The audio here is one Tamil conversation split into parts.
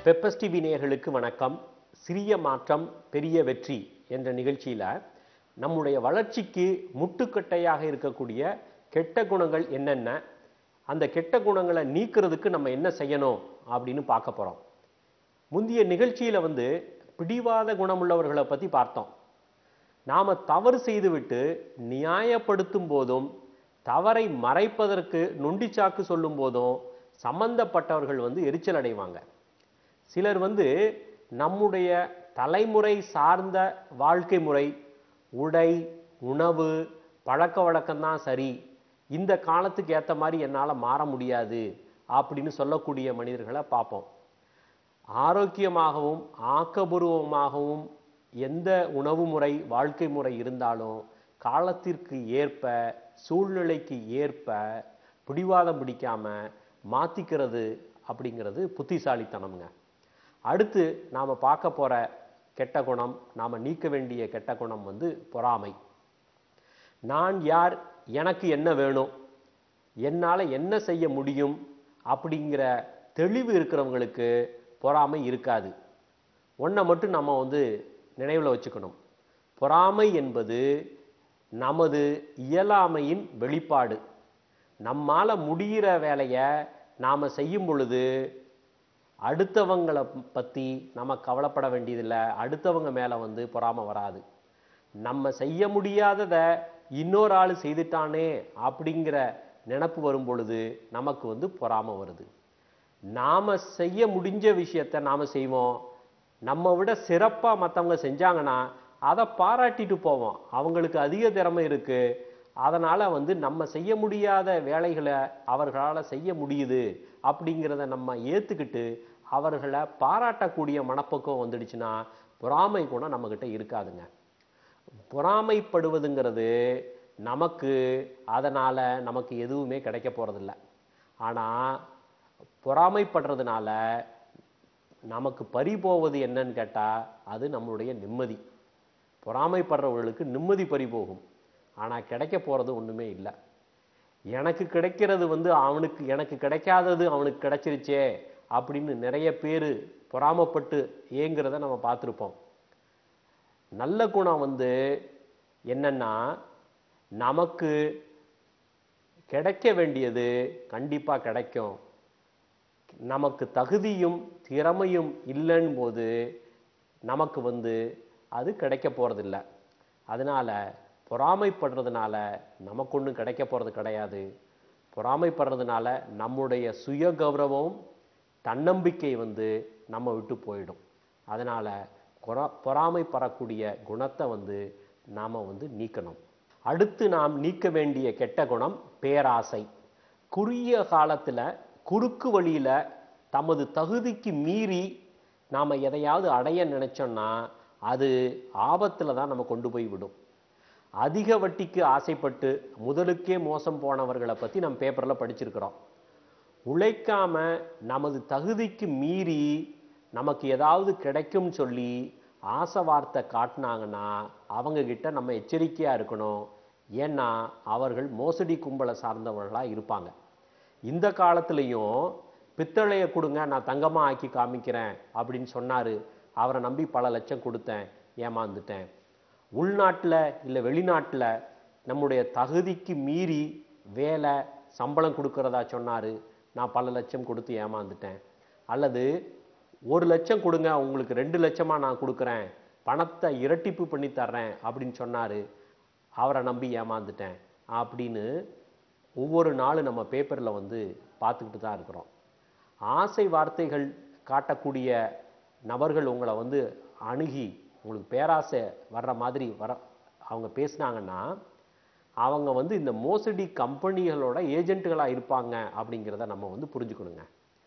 பெப்பஸ் டிவி நேயர்களுக்கு வணக்கம் சிறிய மாற்றம் பெரிய வெற்றி என்ற நிகழ்ச்சியில நம்முடைய வளர்ச்சிக்கு முட்டுக்கட்டையாக இருக்கக்கூடிய கெட்ட குணங்கள் என்னென்ன அந்த கெட்ட குணங்களை நீக்கிறதுக்கு நம்ம என்ன செய்யணும் அப்படின்னு பார்க்க போறோம் முந்தைய நிகழ்ச்சியில வந்து பிடிவாத குணமுள்ளவர்களை பத்தி பார்த்தோம் நாம தவறு செய்துவிட்டு நியாயப்படுத்தும் போதும் தவறை மறைப்பதற்கு நொண்டிச்சாக்கு சொல்லும் போதும் சம்பந்தப்பட்டவர்கள் வந்து எரிச்சல் அடைவாங்க சிலர் வந்து நம்முடைய தலைமுறை சார்ந்த வாழ்க்கை முறை உடை உணவு பழக்க வழக்கம்தான் சரி இந்த காலத்துக்கு ஏற்ற மாதிரி என்னால் மாற முடியாது அப்படின்னு சொல்லக்கூடிய மனிதர்களை பார்ப்போம் ஆரோக்கியமாகவும் ஆக்கபூர்வமாகவும் எந்த உணவு முறை வாழ்க்கை முறை இருந்தாலும் காலத்திற்கு ஏற்ப சூழ்நிலைக்கு ஏற்ப பிடிவாதம் பிடிக்காம மாத்திக்கிறது அப்படிங்கிறது புத்திசாலித்தனம்ங்க அடுத்து நாம பார்க்க போற கெட்ட குணம் நாம நீக்க வேண்டிய கெட்ட குணம் வந்து பொறாமை நான் யார் எனக்கு என்ன வேணும் என்னால் என்ன செய்ய முடியும் அப்படிங்கிற தெளிவு இருக்கிறவங்களுக்கு பொறாமை இருக்காது ஒன்றை மட்டும் நம்ம வந்து நினைவில் வச்சுக்கணும் பொறாமை என்பது நமது இயலாமையின் வெளிப்பாடு நம்மால் முடிகிற வேலையை நாம் செய்யும் பொழுது அடுத்தவங்களை பற்றி நம்ம கவலைப்பட வேண்டியதில்லை அடுத்தவங்க மேலே வந்து பொறாமை வராது நம்ம செய்ய முடியாததை இன்னொரு ஆள் செய்துட்டானே அப்படிங்கிற நினப்பு வரும் பொழுது நமக்கு வந்து பொறாமை வருது நாம செய்ய முடிஞ்ச விஷயத்த நாம செய்வோம் நம்ம விட சிறப்பா மற்றவங்க செஞ்சாங்கன்னா அதை பாராட்டிட்டு போவோம் அவங்களுக்கு அதிக திறமை இருக்கு அதனால வந்து நம்ம செய்ய முடியாத வேலைகளை அவர்களால் செய்ய முடியுது அப்படிங்கிறத நம்ம ஏத்துக்கிட்டு அவர்களை பாராட்டக்கூடிய மனப்பக்குவம் வந்துடுச்சுன்னா பொறாமை குணம் நம்மக்கிட்ட இருக்காதுங்க பொறாமைப்படுவதுங்கிறது நமக்கு அதனால நமக்கு எதுவுமே கிடைக்க போறதில்ல ஆனா பொறாமைப்படுறதுனால நமக்கு பறி போவது என்னன்னு கேட்டா அது நம்மளுடைய நிம்மதி பொறாமைப்படுறவர்களுக்கு நிம்மதி பறி போகும் ஆனா கிடைக்க போறது ஒண்ணுமே இல்லை எனக்கு கிடைக்கிறது வந்து அவனுக்கு எனக்கு கிடைக்காதது அவனுக்கு கிடைச்சிருச்சே அப்படின்னு நிறைய பேர் பொறாமப்பட்டு ஏங்கிறத நம்ம பார்த்துருப்போம் நல்ல குணம் வந்து என்னன்னா நமக்கு கிடைக்க வேண்டியது கண்டிப்பா கிடைக்கும் நமக்கு தகுதியும் திறமையும் இல்லைன்னு போது நமக்கு வந்து அது கிடைக்க போறதில்ல அதனால பொறாமைப்படுறதுனால நமக்கு ஒன்றும் கிடைக்க போறது கிடையாது பொறாமைப்படுறதுனால நம்முடைய சுய கௌரவம் தன்னம்பிக்கை வந்து நம்ம விட்டு போயிடும் அதனால பொறா பொறாமைப்படக்கூடிய குணத்தை வந்து நாம வந்து நீக்கணும் அடுத்து நாம் நீக்க வேண்டிய கெட்ட குணம் பேராசை குறுகிய காலத்துல குறுக்கு வழியில தமது தகுதிக்கு மீறி நாம எதையாவது அடைய நினைச்சோம்னா அது ஆபத்துல தான் நம்ம கொண்டு போய் விடும் அதிக வட்டிக்கு ஆசைப்பட்டு முதலுக்கே மோசம் போனவர்களை பத்தி நம்ம பேப்பர்ல படிச்சிருக்கிறோம் உழைக்காம நமது தகுதிக்கு மீறி நமக்கு ஏதாவது கிடைக்கும் சொல்லி ஆசை வார்த்தை காட்டினாங்கன்னா அவங்க கிட்ட நம்ம எச்சரிக்கையா இருக்கணும் ஏன்னா அவர்கள் மோசடி கும்பலை சார்ந்தவர்களா இருப்பாங்க இந்த காலத்துலயும் பித்தளைய கொடுங்க நான் தங்கமா ஆக்கி காமிக்கிறேன் அப்படின்னு சொன்னாரு அவரை நம்பி பல லட்சம் கொடுத்தேன் ஏமாந்துட்டேன் உள்நாட்டில் இல்லை வெளிநாட்டில் நம்முடைய தகுதிக்கு மீறி வேலை சம்பளம் கொடுக்கறதா சொன்னாரு நான் பல லட்சம் கொடுத்து ஏமாந்துட்டேன் அல்லது ஒரு லட்சம் கொடுங்க உங்களுக்கு ரெண்டு லட்சமா நான் கொடுக்குறேன் பணத்தை இரட்டிப்பு பண்ணி தர்றேன் அப்படின்னு சொன்னாரு அவரை நம்பி ஏமாந்துட்டேன் அப்படின்னு ஒவ்வொரு நாளும் நம்ம பேப்பரில் வந்து பார்த்துக்கிட்டு தான் இருக்கிறோம் ஆசை வார்த்தைகள் காட்டக்கூடிய நபர்கள் உங்களை வந்து அணுகி உங்களுக்கு பேராசை வர்ற மாதிரி வர அவங்க பேசுனாங்கன்னா அவங்க வந்து இந்த மோசடி கம்பெனிகளோட ஏஜென்ட்டுகளாக இருப்பாங்க அப்படிங்கிறத நம்ம வந்து புரிஞ்சுக்கணுங்க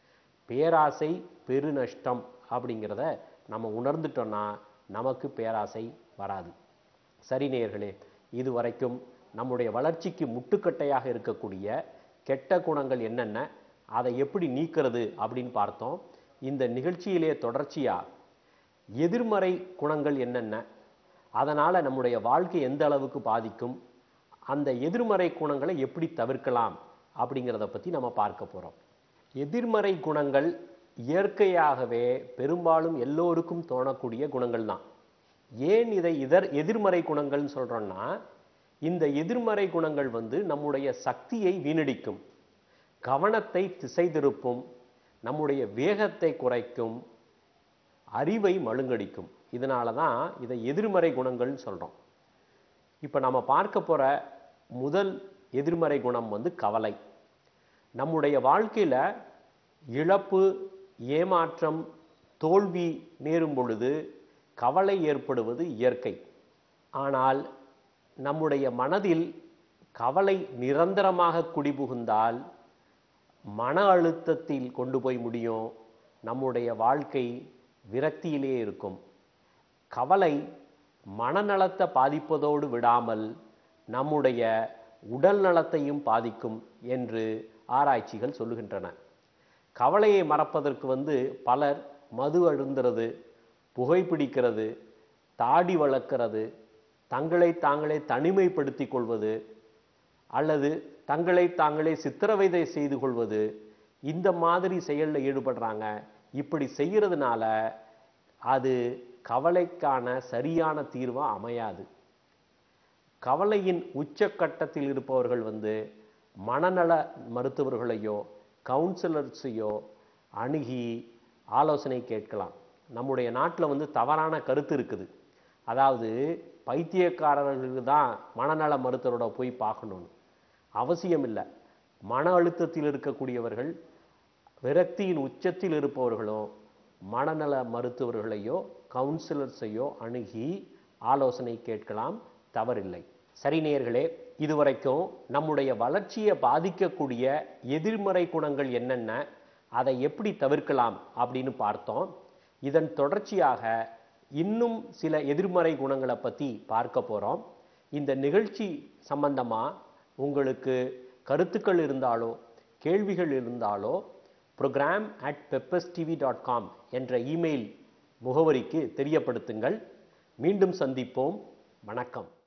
பேராசை பெருநஷ்டம் அப்படிங்கிறத நம்ம உணர்ந்துட்டோம்னா நமக்கு பேராசை வராது சரி நேயர்களே இது வரைக்கும் நம்முடைய வளர்ச்சிக்கு முட்டுக்கட்டையாக இருக்கக்கூடிய கெட்ட குணங்கள் என்னென்ன அதை எப்படி நீக்கிறது அப்படின்னு பார்த்தோம் இந்த நிகழ்ச்சியிலே தொடர்ச்சியா எதிர்மறை குணங்கள் என்னென்ன அதனால நம்முடைய வாழ்க்கை எந்த அளவுக்கு பாதிக்கும் அந்த எதிர்மறை குணங்களை எப்படி தவிர்க்கலாம் அப்படிங்கிறத பத்தி நம்ம பார்க்க போறோம் எதிர்மறை குணங்கள் இயற்கையாகவே பெரும்பாலும் எல்லோருக்கும் தோணக்கூடிய குணங்கள் தான் ஏன் இதை இதர் எதிர்மறை குணங்கள்னு சொல்றோம்னா இந்த எதிர்மறை குணங்கள் வந்து நம்முடைய சக்தியை வீணடிக்கும் கவனத்தை திசை திருப்பும் நம்முடைய வேகத்தை குறைக்கும் அறிவை மழுங்கடிக்கும் இதனால தான் இதை எதிர்மறை குணங்கள்னு சொல்றோம் இப்போ நம்ம பார்க்க போற முதல் எதிர்மறை குணம் வந்து கவலை நம்முடைய வாழ்க்கையில இழப்பு ஏமாற்றம் தோல்வி நேரும் பொழுது கவலை ஏற்படுவது இயற்கை ஆனால் நம்முடைய மனதில் கவலை நிரந்தரமாக குடிபுகுந்தால் மன அழுத்தத்தில் கொண்டு போய் முடியும் நம்முடைய வாழ்க்கை விரக்தியிலே இருக்கும் கவலை மனநலத்தை பாதிப்பதோடு விடாமல் நம்முடைய உடல் நலத்தையும் பாதிக்கும் என்று ஆராய்ச்சிகள் சொல்லுகின்றன கவலையை மறப்பதற்கு வந்து பலர் மது அழுந்துறது புகைப்பிடிக்கிறது தாடி வளர்க்கிறது தங்களை தாங்களே தனிமைப்படுத்திக் கொள்வது அல்லது தங்களை தாங்களே சித்திரவதை செய்து கொள்வது இந்த மாதிரி செயலில் ஈடுபடுறாங்க இப்படி செய்யறதுனால அது கவலைக்கான சரியான தீர்வா அமையாது கவலையின் உச்சக்கட்டத்தில் இருப்பவர்கள் வந்து மனநல மருத்துவர்களையோ கவுன்சிலர்ஸையோ அணுகி ஆலோசனை கேட்கலாம் நம்முடைய நாட்டில் வந்து தவறான கருத்து இருக்குது அதாவது பைத்தியக்காரர்களுக்கு தான் மனநல மருத்துவரோட போய் பார்க்கணும்னு அவசியம் இல்லை மன அழுத்தத்தில் இருக்கக்கூடியவர்கள் விரக்தியின் உச்சத்தில் இருப்பவர்களோ மனநல மருத்துவர்களையோ கவுன்சிலர்ஸையோ அணுகி ஆலோசனை கேட்கலாம் தவறில்லை சரி நேயர்களே இதுவரைக்கும் நம்முடைய வளர்ச்சியை பாதிக்கக்கூடிய எதிர்மறை குணங்கள் என்னென்ன அதை எப்படி தவிர்க்கலாம் அப்படின்னு பார்த்தோம் இதன் தொடர்ச்சியாக இன்னும் சில எதிர்மறை குணங்களை பற்றி பார்க்க போகிறோம் இந்த நிகழ்ச்சி சம்பந்தமா உங்களுக்கு கருத்துக்கள் இருந்தாலோ கேள்விகள் இருந்தாலோ programme at Peppers TV dot com என்ற இமெயில் முகவரிக்கு தெரியப்படுத்துங்கள் மீண்டும் சந்திப்போம் வணக்கம்